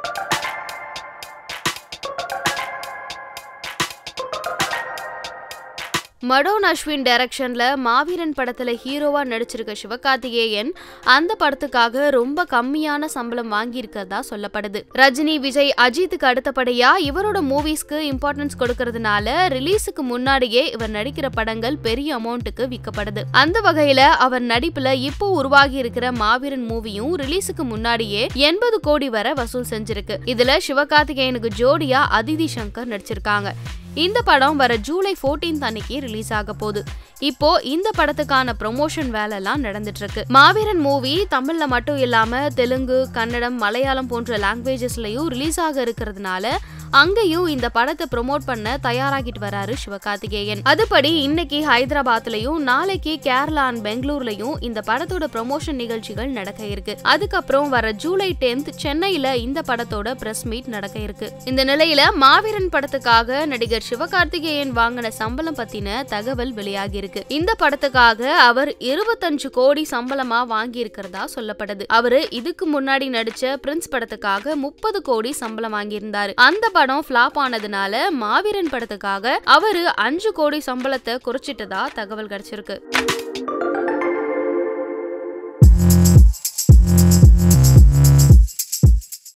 மடோன் அஸ்வின் டைரக்ஷன்ல மாவீரன் படத்துல ஹீரோவா நடிச்சிருக்க சிவகார்த்திகேயன் அந்த படத்துக்காக ரொம்ப கம்மியான சம்பளம் வாங்கியிருக்கிறதா சொல்லப்படுது ரஜினி விஜய் அஜித்துக்கு அடுத்தபடியா இவரோட மூவிஸ்க்கு இம்பார்ட்டன்ஸ் கொடுக்கறதுனால ரிலீஸுக்கு முன்னாடியே இவர் நடிக்கிற படங்கள் பெரிய அமௌண்ட்டுக்கு விற்கப்படுது அந்த வகையில அவர் நடிப்புல இப்போ உருவாகி இருக்கிற மாவீரன் மூவியும் ரிலீஸுக்கு முன்னாடியே எண்பது கோடி வரை வசூல் செஞ்சிருக்கு இதுல சிவகார்த்திகேயனுக்கு ஜோடியா அதிதி சங்கர் நடிச்சிருக்காங்க இந்த படம் வர ஜூலை 14th அன்னைக்கு ரிலீஸ் ஆக போகுது இப்போ இந்த படத்துக்கான ப்ரொமோஷன் வேலைலாம் நடந்துட்டு இருக்கு மாவீரன் மூவி தமிழ்ல மட்டும் இல்லாம தெலுங்கு கன்னடம் மலையாளம் போன்ற லாங்குவேஜஸ்லயும் ரிலீஸ் ஆக இருக்கிறதுனால அங்கேயும் இந்த படத்தை ப்ரோமோட் பண்ண தயாராகிட்டு வராரு சிவகார்த்திகேயன் அதுபடி இன்னைக்கு ஹைதராபாத்லயும் நாளைக்கு கேரளா அண்ட் பெங்களூர்லயும் இந்த படத்தோட ப்ரொமோஷன் நிகழ்ச்சிகள் நடக்க இருக்கு அதுக்கப்புறம் வர ஜூலை 10th சென்னையில இந்த படத்தோட பிரஸ் மீட் நடக்க இருக்கு இந்த நிலையில மாவீரன் படத்துக்காக நடிகர் சிவகார்த்திகேயன் வாங்கின சம்பளம் பத்தின தகவல் வெளியாகி இருக்கு இந்த படத்துக்காக அவர் இருபத்தஞ்சு கோடி சம்பளமா வாங்கி இருக்கிறதா சொல்லப்படுது அவரு இதுக்கு முன்னாடி நடிச்ச பிரின்ஸ் படத்துக்காக முப்பது கோடி சம்பளம் வாங்கியிருந்தாரு அந்த படம் ஃபிளாப் ஆனதுனால மாவீரன் படத்துக்காக அவரு அஞ்சு கோடி சம்பளத்தை குறைச்சிட்டதா தகவல் கிடைச்சிருக்கு